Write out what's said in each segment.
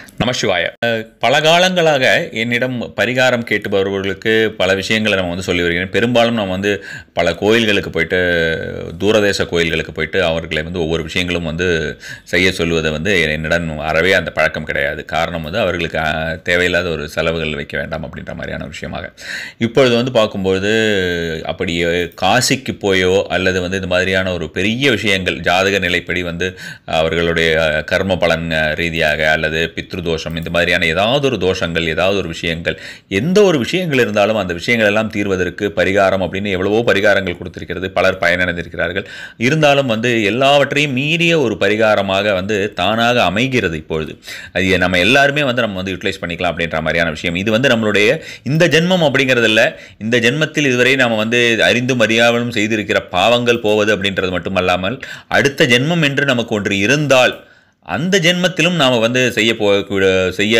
நமசிவாய அஹ், பல காலங்களாக என்னிடம் பரிகாரம் கேட்டு வருபவர்களுக்கு பல விஷயங்களை நம்ம வந்து சொல்லி வருகிறேன் பெரும்பாலும் நம்ம வந்து பல கோயில்களுக்கு போயிட்டு தூரதேச கோயில்களுக்கு போயிட்டு அவர்களை வந்து ஒவ்வொரு விஷயங்களும் வந்து செய்ய சொல்வதை வந்து என்னிடம் அறவே அந்த பழக்கம் கிடையாது காரணம் வந்து அவர்களுக்கு அஹ், தேவையில்லாத ஒரு செலவுகள் வைக்க வேண்டாம் அப்படின்ற மாதிரியான விஷயமாக இப்பொழுது வந்து பார்க்கும்பொழுது அப்படி காசிக்கு போயோ அல்லது வந்து இந்த மாதிரியான ஒரு பெரிய விஷயங்கள் ஜாதக நிலைப்படி வந்து அவர்களுடைய கர்ம பலன் ரீதியாக அல்லது பித்ரு தோஷம் இந்த மாதிரியான ஏதாவது ஒரு தோஷங்கள் ஏதாவது ஒரு விஷயங்கள் எந்த ஒரு விஷயங்கள் இருந்தாலும் அந்த விஷயங்கள் எல்லாம் தீர்வதற்கு பரிகாரம் அப்படின்னு எவ்வளவோ பரிகாரங்கள் கொடுத்திருக்கிறது பலர் பயனடைந்திருக்கிறார்கள் இருந்தாலும் வந்து எல்லாவற்றையும் மீறிய ஒரு பரிகாரமாக வந்து தானாக அமைகிறது இப்பொழுது அது நம்ம எல்லாருமே வந்து நம்ம வந்து யூட்டிலைஸ் பண்ணிக்கலாம் அப்படின்ற மாதிரியான விஷயம் இது வந்து நம்மளுடைய இந்த ஜென்மம் அப்படிங்கிறதில்ல இந்த ஜென்மத்தில் இதுவரை நாம் வந்து அறிந்தும் அறியாமலும் செய்திருக்கிற பாவங்கள் போவது அப்படின்றது மட்டுமல்லாமல் அடுத்த ஜென்மம் என்று நமக்கு ஒன்று இருந்தால் அந்த ஜென்மத்திலும் நாம் வந்து செய்ய போ செய்ய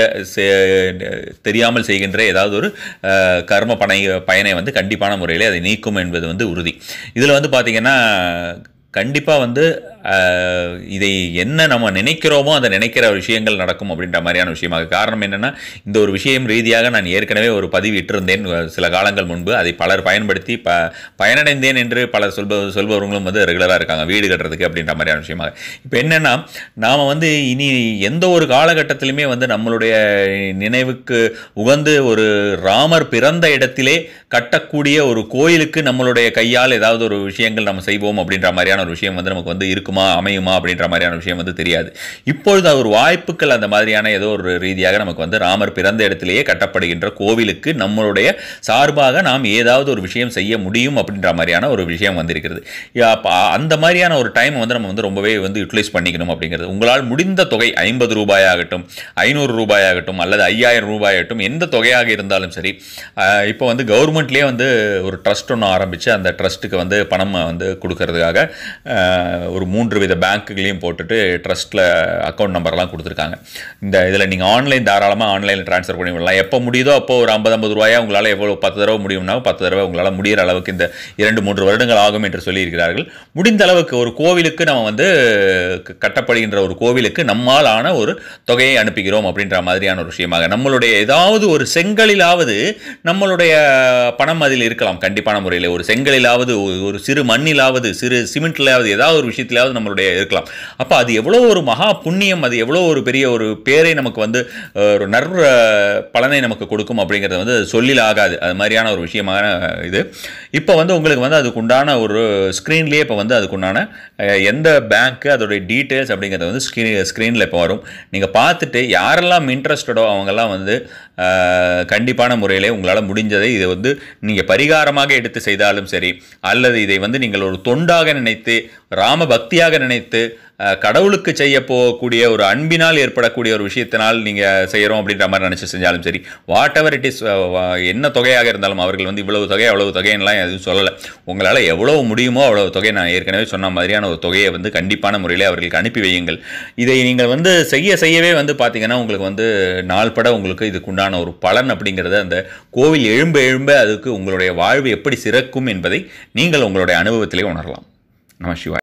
செ- தெரியாமல் செய்கின்ற ஏதாவது ஒரு அஹ், கர்ம பனை பயனை வந்து கண்டிப்பான முறையில் அதை நீக்கும் என்பது வந்து உறுதி இதில் வந்து பார்த்திங்கன்னா கண்டிப்பாக வந்து அஹ், இதை என்ன நம்ம நினைக்கிறோமோ அந்த நினைக்கிற விஷயங்கள் நடக்கும் அப்படின்ற மாதிரியான விஷயமாக காரணம் என்னென்னா இந்த ஒரு விஷயம் ரீதியாக நான் ஏற்கனவே ஒரு பதிவு இட்டிருந்தேன் அஹ், சில காலங்கள் முன்பு அதை பலர் பயன்படுத்தி ப பயனடைந்தேன் என்று பலர் சொல்ப சொல்பவர்களும் வந்து ரெகுலராக இருக்காங்க வீடு கட்டுறதுக்கு அப்படின்ற மாதிரியான விஷயமாக இப்போ என்னென்னா நாம் வந்து இனி எந்த ஒரு காலகட்டத்திலுமே வந்து நம்மளுடைய நினைவுக்கு உகந்து ஒரு ராமர் பிறந்த இடத்திலே கட்டக்கூடிய ஒரு கோயிலுக்கு நம்மளுடைய கையால் ஏதாவது ஒரு விஷயங்கள் நம்ம செய்வோம் அப்படின்ற மாதிரியான ஒரு விஷயம் வந்து நமக்கு வந்து இருக்குமா அமையுமா அப்படின்ற மாதிரியான விஷயம் வந்து தெரியாது இப்பொழுது ஒரு வாய்ப்புகள் அந்த மாதிரியான ஏதோ ஒரு ரீதியாக நமக்கு வந்து ராமர் பிறந்த இடத்திலேயே கட்டப்படுகின்ற கோவிலுக்கு நம்மளுடைய சார்பாக நாம் ஏதாவது ஒரு விஷயம் செய்ய முடியும் அப்படின்ற மாதிரியான ஒரு விஷயம் வந்திருக்கிறது யா, அப்ப அந்த மாதிரியான ஒரு டைம் வந்து நம்ம வந்து ரொம்பவே வந்து யூட்டிலைஸ் பண்ணிக்கணும் அப்படிங்கிறது உங்களால் முடிந்த தொகை ஐம்பது ரூபாயாகட்டும் ஐநூறு ரூபாயாகட்டும் அல்லது ஐயாயிரம் ரூபாயாகட்டும் எந்த தொகையாக இருந்தாலும் சரி ஆஹ், இப்போ வந்து கவர்மெண்ட்லேயே வந்து ஒரு ட்ரஸ்ட் ஒன்று ஆரம்பித்து அந்த ட்ரஸ்ட்டுக்கு வந்து பணம் வந்து கொடுக்கறதுக்காக ஆஹ், ஒரு மூன்று வித பேங்க்குகளையும் போட்டுட்டு ட்ரஸ்ட்டில் அக்கௌண்ட் நம்பர்லாம் கொடுத்துருக்காங்க இந்த இதில் நீங்கள் ஆன்லைன் தாராளமாக ஆன்லைனில் ட்ரான்ஸ்ஃபர் பண்ணி விடலாம் எப்போ முடியுதோ அப்போ ஒரு ஐம்பது ஐம்பது ரூபாயா உங்களால் எவ்வளோ பத்து தடவை முடியும்னா பத்து தடவை உங்களால் முடிகிற அளவுக்கு இந்த இரண்டு மூன்று வருடங்கள் ஆகும் என்று சொல்லியிருக்கிறார்கள் முடிந்த அளவுக்கு ஒரு கோவிலுக்கு நம்ம வந்து க- கட்டப்படுகின்ற ஒரு கோவிலுக்கு நம்மால் ஆன ஒரு தொகையை அனுப்புகிறோம் அப்படின்ற மாதிரியான ஒரு விஷயமாக நம்மளுடைய ஏதாவது ஒரு செங்கலிலாவது நம்மளுடைய பணம் அதில் இருக்கலாம் கண்டிப்பான முறையில் ஒரு செங்கலிலாவது ஒரு- ஒரு சிறு மண்ணிலாவது சிறு சிமெண்ட்லாவது ஏதாவது ஒரு விஷயத்திலாவது நம்மளுடைய இருக்கலாம் அப்போ அது எவ்வளோ ஒரு மகா புண்ணியம் அது எவ்வளோ ஒரு பெரிய ஒரு பேரை நமக்கு வந்து அஹ், ஒரு நற் அஹ், பலனை நமக்கு கொடுக்கும் அப்படிங்கிறது வந்து சொல்லில் ஆகாது அது மாதிரியான ஒரு விஷயமான இது இப்போ வந்து உங்களுக்கு வந்து அதுக்கு உண்டான ஒரு ஸ்க்ரீன்லேயே இப்போ வந்து அதுக்குண்டான அஹ், எந்த பேங்க்கு அதோடைய டீட்டெயில்ஸ் அப்படிங்கிறது வந்து ஸ்க்ரீன் ஸ்க்ரீனில் இப்போ வரும் நீங்கள் பார்த்துட்டு யாரெல்லாம் இன்ட்ரெஸ்டடோ அவங்கெல்லாம் வந்து அஹ், கண்டிப்பான முறையிலே உங்களால் முடிஞ்சதை இதை வந்து நீங்கள் பரிகாரமாக எடுத்து செய்தாலும் சரி அல்லது இதை வந்து நீங்கள் ஒரு தொண்டாக நினைத்து ராம பக்தியாக நினைத்து அஹ், கடவுளுக்கு செய்ய போகக்கூடிய ஒரு அன்பினால் ஏற்படக்கூடிய ஒரு விஷயத்தினால் நீங்கள் செய்கிறோம் அப்படின்ற மாதிரி நினச்சி செஞ்சாலும் சரி வாட் எவர் இட் இஸ் என்ன தொகையாக இருந்தாலும் அவர்கள் வந்து இவ்வளவு தொகை அவ்வளவு தொகைன்னுலாம் எதுவும் சொல்லலை உங்களால் எவ்வளவு முடியுமோ அவ்வளவு தொகை நான் ஏற்கனவே சொன்ன மாதிரியான ஒரு தொகையை வந்து கண்டிப்பான முறையில் அவர்களுக்கு அனுப்பி வையுங்கள் இதை நீங்கள் வந்து செய்ய செய்யவே வந்து பார்த்தீங்கன்னா உங்களுக்கு வந்து நாள்பட உங்களுக்கு இதுக்குண்டான ஒரு பலன் அப்படிங்கிறது அந்த கோவில் எழும்ப எழும்ப அதுக்கு உங்களுடைய வாழ்வு எப்படி சிறக்கும் என்பதை நீங்கள் உங்களுடைய அனுபவத்திலே உணரலாம் நம சிவாய்